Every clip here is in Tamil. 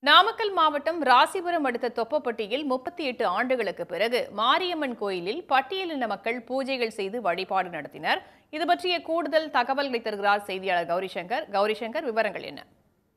நாமக்கல் மாவட்டம் ராசிபுரம் அடுத்த தொப்பப்பட்டியில் முப்பத்தி எட்டு ஆண்டுகளுக்கு பிறகு மாரியம்மன் கோயிலில் பட்டியலின மக்கள் பூஜைகள் செய்து வழிபாடு நடத்தினர் இது பற்றிய கூடுதல் தகவல்களை தருகிறார் செய்தியாளர் கௌரிசங்கர் கௌரிசங்கர் விவரங்கள் என்ன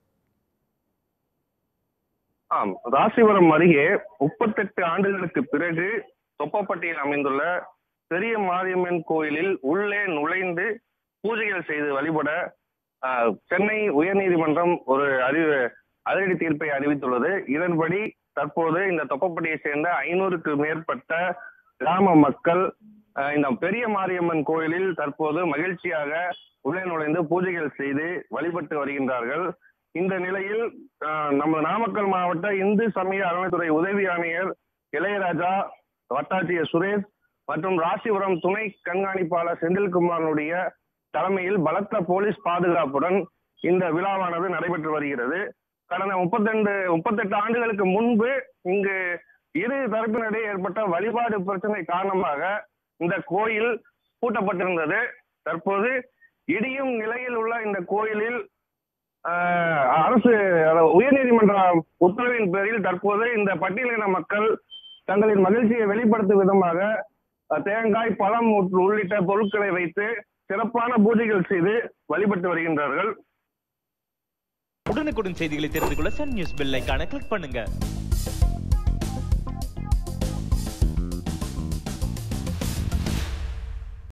ஆம் ராசிபுரம் அருகே முப்பத்தெட்டு ஆண்டுகளுக்கு பிறகு தொப்பப்பட்டியில் அமைந்துள்ள பெரிய மாரியம்மன் கோயிலில் உள்ளே நுழைந்து பூஜைகள் செய்து வழிபட ஆஹ், சென்னை உயர்நீதிமன்றம் ஒரு அறிவு அதிரடி தீர்ப்பை அறிவித்துள்ளது இதன்படி தற்போது இந்த தொப்பப்பட்டியை சேர்ந்த ஐநூறுக்கு மேற்பட்ட கிராம மக்கள் ஆஹ், இந்த பெரிய மாரியம்மன் கோயிலில் தற்போது மகிழ்ச்சியாக உள்ளே நுழைந்து பூஜைகள் செய்து வழிபட்டு வருகின்றார்கள் இந்த நிலையில் ஆஹ், நம்ம நாமக்கல் மாவட்ட இந்து சமய அறநிலைத்துறை உதவி ஆணையர் இளையராஜா வட்டாட்சியர் சுரேஷ் மற்றும் ராசிபுரம் துணை கண்காணிப்பாளர் செந்தில்குமாரனுடைய தலைமையில் பலத்த போலீஸ் பாதுகாப்புடன் இந்த விழாவானது நடைபெற்று வருகிறது கடந்த முப்பத்தெண்டு முப்பத்தெட்டு ஆண்டுகளுக்கு முன்பு இங்கு இரு தரப்பினரிடையே ஏற்பட்ட வழிபாடு பிரச்சனை காரணமாக இந்த கோயில் பூட்டப்பட்டிருந்தது தற்போது இடியும் நிலையில் உள்ள இந்த கோயிலில் ஆஹ், அரசு அதாவது உயர்நீதிமன்ற உத்தரவின் பேரில் தற்போது இந்த பட்டியலின மக்கள் தங்களின் மகிழ்ச்சியை வெளிப்படுத்தும் விதமாக அஹ், தேங்காய் பழம் உட்- உள்ளிட்ட பொருட்களை வைத்து சிறப்பான பூஜைகள் செய்து வழிபட்டு வருகின்றார்கள் உடனுக்குடன் செய்திகளை தெரிந்து கொள்ள சன் நியூஸ் பெல் ஐகானை கிளிக் பண்ணுங்க